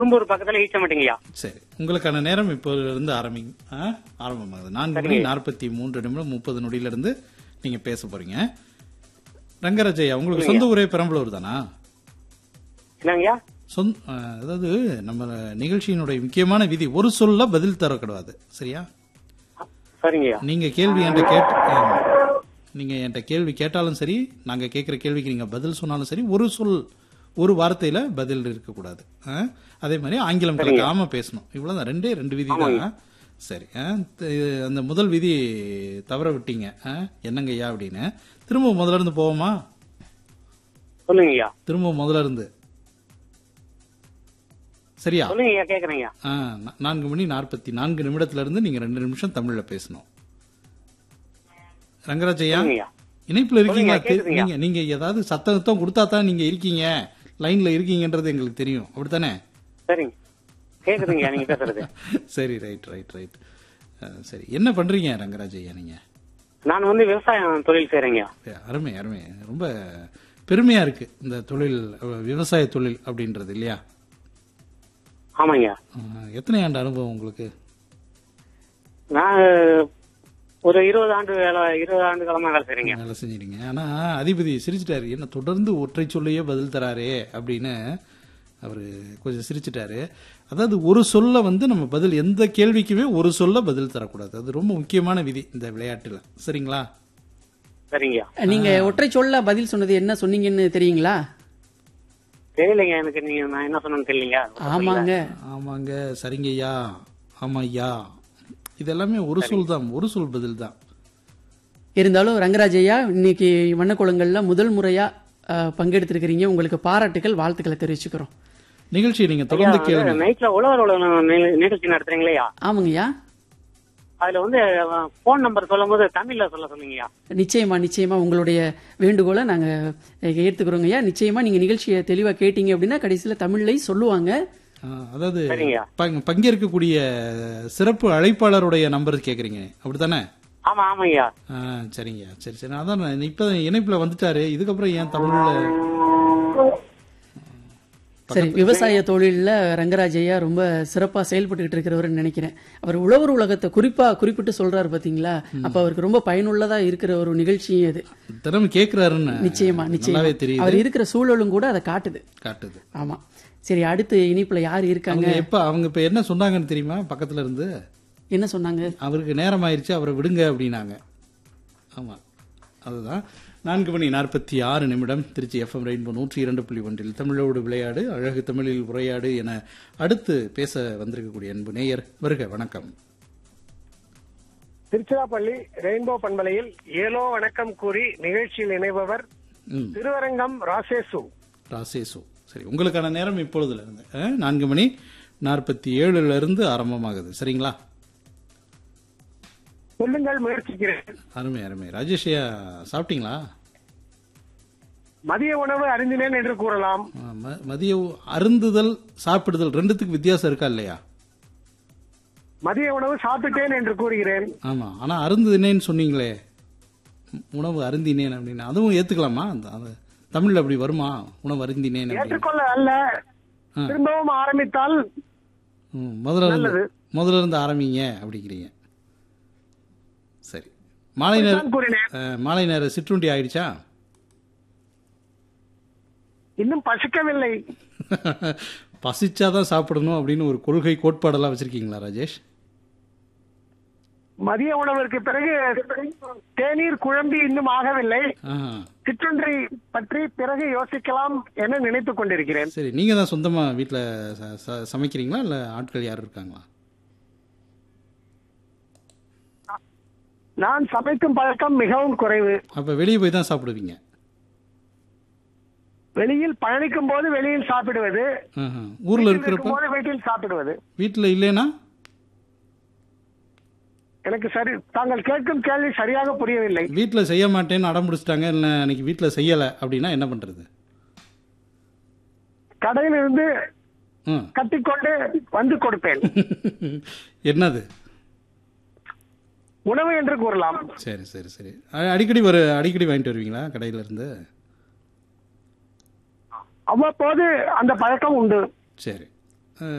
கும்பூர் பக்கத்துல ஈச்சமட்டிங்கய்யா சரி உங்களுக்கான நேரம் இப்போதிலிருந்து ஆரம்பி ஆ, ஆரம்பமாகுது நான்கு மணி நாற்பத்தி மூன்று நிமிடம் முப்பது நொடியிலிருந்து நீங்க பேச போறீங்க ரங்கராஜய்யா உங்களுக்கு சொந்த ஊரே பெரம்பலூர் தானா என்னங்கய்யா சொந்த ஆ, அதாவது நம்ம நிகழ்ச்சியினுடைய முக்கியமான விதி ஒரு சொல்ல பதில் தரக்கூடாது சரியா சரிங்கய்யா நீங்க கேள்வி என்கிட்ட கேட் ஆமா. நீங்க என்கிட்ட கேள்வி கேட்டாலும் சரி நாங்க கேட்கிற கேள்விக்கு நீங்க பதில் சொன்னாலும் சரி ஒரு சொல் ஒரு வார்த்தையில பதில் இருக்கக்கூடாது ஆ? அதே மாதிரி ஆங்கிலம் கலக்காம பேசணும் இவ்வளவுதான் ரெண்டே ரெண்டு விதி தான் சரி ஆ? த- அந்த முதல் விதி தவற விட்டீங்க ஆ? என்னங்க ஐயா அப்படின்னு திரும்ப முதல்ல இருந்து போவோமா சொல்லுங்கய்யா திரும்ப முதல்ல இருந்து சரியா சொல்லுங்கய்யா கேக்குறேங்கய்யா ஆ, நா- நான்கு மணி நாற்பத்தி நான்கு நிமிடத்துல இருந்து நீங்க ரெண்டு நிமிஷம் தமிழ்ல பேசணும் ரங்கராஜ் ஐயா சொல்லுங்கய்யா இணைப்புல இருக்கீங்களா சொல்லுங்க, கேக்குதுங்க. நீங்க நீங்க ஏதாவது சத்தம் கொடுத்தா தான் நீங்க இருக்கீங்க லைன்ல இருக்கீங்கன்றது எங்களுக்கு தெரியும் அப்படித்தானே சரிங்க கேக்குதுங்கய்யா நீங்க பேசுறது சரி ரைட் ரைட் ரைட் சரி என்ன பண்றீங்க ரங்கராஜ் ஐயா நீங்க நான் வந்து விவசாயம் தொழில் செய்யறேங்கய்யா ஏ, அருமை அருமை ரொம்ப பெருமையா இருக்கு இந்த தொழில் அஹ், விவசாய தொழில் அப்படின்றது இல்லையா ஆமாங்கய்யா அஹ், எத்தனை ஆண்டு அனுபவம் உங்களுக்கு நான் ஒரு இருபது ஆண்டு வேலை இருபது ஆண்டு காலமா வேலை செய்றீங்க வேலை செஞ்சிருங்க ஆனா அதிபதி சிரிச்சிட்டாரு என்ன தொடர்ந்து ஒற்றை சொல்லையே பதில் தராரே அப்படின்னு அவரு கொஞ்சம் சிரிச்சிட்டாரு அதாவது ஒரு சொல்ல வந்து நம்ம பதில் எந்த கேள்விக்குமே ஒரு சொல்ல பதில் தரக்கூடாது அது ரொம்ப முக்கியமான விதி இந்த விளையாட்டுல சரிங்களா சரிங்கய்யா நீங்க ஒற்றை சொல்ல பதில் சொன்னது என்ன சொன்னீங்கன்னு தெரியுங்களா தெரியலைங்க எனக்கு நீங்க நான் என்ன சொன்னேன்னு தெரியலீங்க ஆமாங்க ஆமாங்க சரிங்க ஐயா ஆமா ஐயா இதெல்லாமே ஒரு சொல் தான் ஒரு சொல் பதில் தான் இருந்தாலும் ரங்கராஜையா இன்னைக்கு வண்ணக்குளங்கள்ல முதல் முறையா அஹ், பங்கெடுத்திருக்கிறீங்க உங்களுக்கு பாராட்டுகள் வாழ்த்துக்களை தெரிவிச்சுக்கிறோம் நிகழ்ச்சியை நீங்க தொடர்ந்து கேளுங்க நைட்ல உழவர் உலகம் நிக- நிகழ்ச்சி நடத்துறீங்களா ஆமாங்கய்யா அதுல வந்து போன் நம்பர் சொல்லும் போது தமிழ்ல சொல்ல சொல்லுங்கய்யா நிச்சயமா நிச்சயமா உங்களுடைய வேண்டுகோளை நாங்க அஹ், ஏத்துக்கிறோங்கய்யா நிச்சயமா நீங்க நிகழ்ச்சியை தெளிவா கேட்டீங்க அப்படின்னா கடைசியில தமிழ்லையும் சொல்லுவாங்க ஆ, அதாவது சரிங்கய்யா பங்- பங்கேற்கக்கூடிய சிறப்பு அழைப்பாளருடைய நம்பர் கேக்குறீங்க அப்படித்தானே ஆமா ஆமாங்கய்யா ஆ, சரிங்க சரி சரி அதான் நான் இப்ப இணைப்புல வந்துட்டாரு இதுக்கப்புறம் ஏன் தமிழ்ல சரி விவசாய தொழில்ல ரங்கராஜையா ரொம்ப சிறப்பா செயல்பட்டுக்கிட்டு இருக்கிறவர்னு நினைக்கிறேன் அவர் உழவர் உலகத்தை குறிப்பா குறிப்பிட்டு சொல்றாரு பாத்தீங்களா அப்ப அவருக்கு ரொம்ப பயனுள்ளதா இருக்கிற ஒரு நிகழ்ச்சி அது திறமை கேக்குறாருன்னு நிச்சயமா நிச்சயமா நல்லாவே தெரியுது அவர் இருக்கிற சூழலும் கூட அதை காட்டுது காட்டுது ஆமா சரி அடுத்து இனிப்புல யார் இருக்காங்க அவங்க எப்ப அவங்க இப்ப என்ன சொன்னாங்கன்னு தெரியுமா பக்கத்துல இருந்து என்ன சொன்னாங்க அவருக்கு நேரம் ஆயிருச்சு அவரை விடுங்க அப்படின்னாங்க ஆமா அதுதான் நான்கு மணி நாற்பத்தி ஆறு நிமிடம் திருச்சி எஃப்எம் ரெயின்போ நூற்றி இரண்டு புள்ளி ஒன்றில் தமிழோடு விளையாடு அழகு தமிழில் உரையாடு என அடுத்து பேச வந்திருக்கக்கூடிய அன்பு நேயர் வருக வணக்கம் திருச்சிராப்பள்ளி ரெயின்போ பண்பலையில் ஏலோ வணக்கம் கூறி நிகழ்ச்சியில் இணைபவர் ம் திருவரங்கம் ராசேசு ராசேசு சரி உங்களுக்கான நேரம் இப்பொழுதுல இருந்து அஹ், நான்கு மணி நாற்பத்தி ஏழுல இருந்து ஆரம்பமாகுது சரிங்களா சொல்லுங்கள் முயற்சிக்கிறேன் அருமை அருமை ராஜேஷ்யா சாப்பிட்டீங்களா மதிய உணவு அறிந்தினேன் என்று கூறலாம் ஆ, ம- மதிய உ- அருந்துதல் சாப்பிடுதல் ரெண்டுத்துக்கு வித்தியாசம் இருக்கா இல்லையா மதிய உணவு சாப்பிட்டேன் என்று கூறுகிறேன் ஆமா ஆனா அருந்துனேன்னு சொன்னீங்களே உ- உணவு அருந்தினேன் அப்படின்னு அதுவும் ஏத்துக்கலாமா அந்த அது தமிழ்ல அப்படி வருமா உணவு அருந்தினேன் அப்படின்னு ஏற்றுக்கொள்ள அல்ல ஆ. திரும்பவும் ஆரம்பித்தால் ம், முதல்ல இருந்து நல்லது. முதல்ல இருந்து ஆரம்பிங்க அப்படிங்கிறீங்க சரி மாலை நேர நான் கூறினேன் அஹ், மாலை நேர சிற்றுண்டி ஆயிடுச்சா இன்னும் பசிக்கவில்லை பசிச்சாதான் சாப்பிடணும் அப்படின்னு ஒரு கொள்கை கோட்பாடெல்லாம் வச்சிருக்கீங்களா ராஜேஷ் மதிய உணவிற்கு பிறகு தேநீர் குழம்பி இன்னும் ஆகவில்லை ஆஹா. சிற்றுண்டி பற்றி பிறகு யோசிக்கலாம் என நினைத்துக் கொண்டிருக்கிறேன் சரி நீங்க தான் சொந்தமா வீட்ல ச- ச- சமைக்கிறீங்களா இல்ல ஆட்கள் யாரும் இருக்காங்களா நான் சமைக்கும் பழக்கம் மிகவும் குறைவு அப்ப வெளியே போய் தான் சாப்பிடுவீங்க வெளியில் பயணிக்கும் போது வெளியில் சாப்பிடுவது ஆஹா. ஊர்ல இருக்கிறப்ப போது வீட்டில் சாப்பிடுவது வீட்டுல இல்லைன்னா எனக்கு சரி தாங்கள் கேட்கும் கேள்வி சரியாக புரியவில்லை வீட்டுல செய்ய மாட்டேன்னு அடம் பிடிச்சிட்டாங்க இல்ல அன்னைக்கு வீட்டுல செய்யல அப்படின்னா என்ன பண்றது கடையில் இருந்து ம். கட்டிக்கொண்டு வந்து கொடுப்பேன் என்னது உணவு என்று கூறலாம் சரி சரி சரி அ- அடிக்கடி வரு அடிக்கடி வாங்கிட்டு வருவீங்களா கடையில இருந்து அவ்வப்போது அந்த பழக்கம் உண்டு சரி